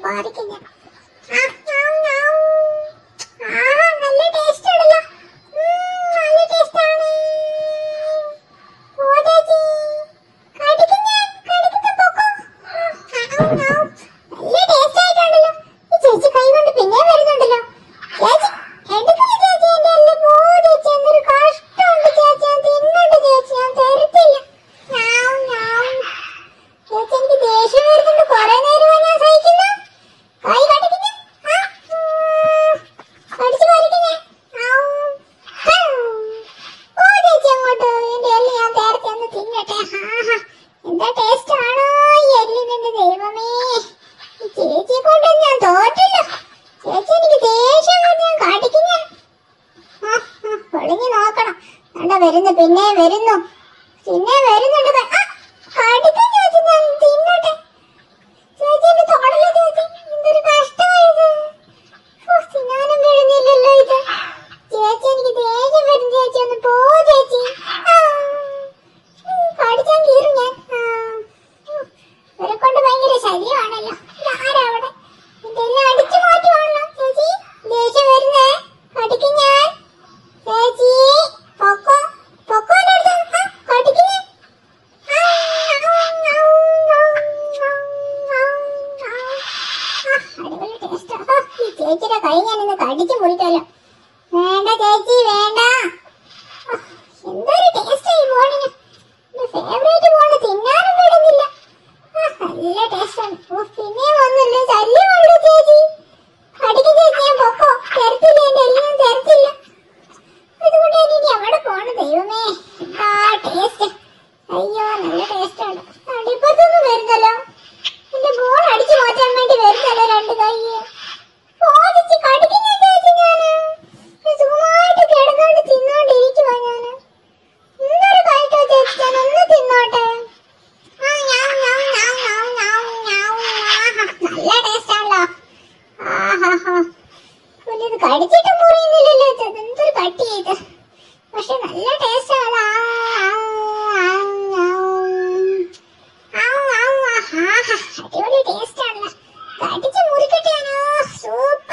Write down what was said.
പറിക്കും ഞാൻ ആ, ഞാം, ഞാം. ആഹാ, നല്ല ടേസ്റ്റ് ആണല്ലോ ഉം, നല്ല ടേസ്റ്റ് ആണ് ഓ ചേച്ചി കടിക്കും ഞാൻ കടിക്കുന്ന പൊക്കോ ആ, ഞാം, ഞാം. നല്ല ടേസ്റ്റ് ആയിട്ടുണ്ടല്ലോ ഈ ചേച്ചി കൈ കൊണ്ട് പിന്നെ വരുന്നുണ്ടല്ലോ ചേച്ചി എടുക്കില്ല ചേച്ചി എന്റെ എല്ലാം പോ ചേച്ചി എന്തൊരു കഷ്ടമുണ്ട് ചേച്ചി ഞാൻ തിന്നുണ്ട് ചേച്ചി ഞാൻ തരത്തില്ല ഞാം, ഞാം. ചേച്ചി എനിക്ക് ദേഷ്യം വരുന്നുണ്ട് കുറെ നേരമായി ഞാൻ സഹിക്കുന്നു കൈ കടിക്കുന്നു ആ, ഉം. കടിച്ചു പറിക്കുന്നേ ഔ. ഹൗ. ഓ ചേച്ചി അങ്ങോട്ട് എന്റെ എല്ല് ഞാൻ നേരത്തെ ഒന്ന് തിന്നട്ടെ ആഹാ. എന്താ ടേസ്റ്റ് ആണോ ഈ എല്ലിന് എന്റെ ദൈവമേ ഈ ചേച്ചിയെ കൊണ്ട് ഞാൻ തോറ്റല്ലോ ചേച്ചി എനിക്ക് ദേഷ്യം കൊണ്ട് ഞാൻ കടിക്കും ഞാൻ ആ, ആ, ഒളിഞ്ഞു നോക്കണം കണ്ട വരുന്നു പിന്നെ വരുന്നു പിന്നെ വരുന്നുണ്ട് ക- ആ, കടിക്കാൻ ചേച്ചി ഞാൻ തിന്നട്ടെ ചേച്ചി എന്റെ തൊടല് ചേച്ചി എന്തൊരു കഷ്ടമായത് ഓ, തിന്നാനും വീഴുന്നില്ലല്ലോ ഇത് ചേച്ചി എനിക്ക് ദേഷ്യം വരും ചേച്ചി ഒന്ന് പോ ചേച്ചി ആ, ഉം, കടിച്ചാൻ കീറും ഞാൻ ആ, ഉം, ഇവരെ കൊണ്ട് ഭയങ്കര ശല്യമാണല്ലോ ഇതാരാ അവിടെ ഇതെല്ലാം അടിച്ചു മാറ്റുവാണല്ലോ ചേച്ചി ദേഷ്യം വരുന്നേ കടിക്കും ഞാൻ ചേച്ചി പൊക്കോ പൊക്കോ എൻ്റെ അടുത്ത്. ആ, കടിക്കും ഞാൻ ആ, ആ, ആ, ആ, ആ, ആ. ആ, അടിപൊളി ടേസ്റ്റ് ഈ ചേച്ചിയുടെ കൈ ഞാൻ ഇന്ന് കടിച്ചു മുറിക്കല്ലോ വേണ്ട ചേച്ചി വേണ്ട ആ, എന്തൊരു ടേസ്റ്റ് ഈ ബോളിന് എന്റെ ഫേവറേറ്റ് ബോള് തിന്നാനും വിടുന്നില്ല ആ, നല്ല ടേസ്റ്റ് ആണ് ഓ പിന്നെ വന്നില്ല ശല്യമുള്ളൂ ചേച്ചി കടിക്കും ചേച്ചി ഞാൻ പൊക്കോ തരത്തില്ല എന്റെ എല്ലാം തരത്തില്ല ഇതുകൊണ്ട് ഞാൻ ഇനി എവിടെ പോണ ദൈവമേ എന്താ ടേസ്റ്റ് അയ്യോ നല്ല ടേസ്റ്റ് ആണ് അടിപ്പത്തൊന്നും വരുന്നല്ലോ എന്റെ ബോൾ അടിച്ചു മാറ്റാൻ വേണ്ടി വരുന്നല്ലോ രണ്ട് കൈ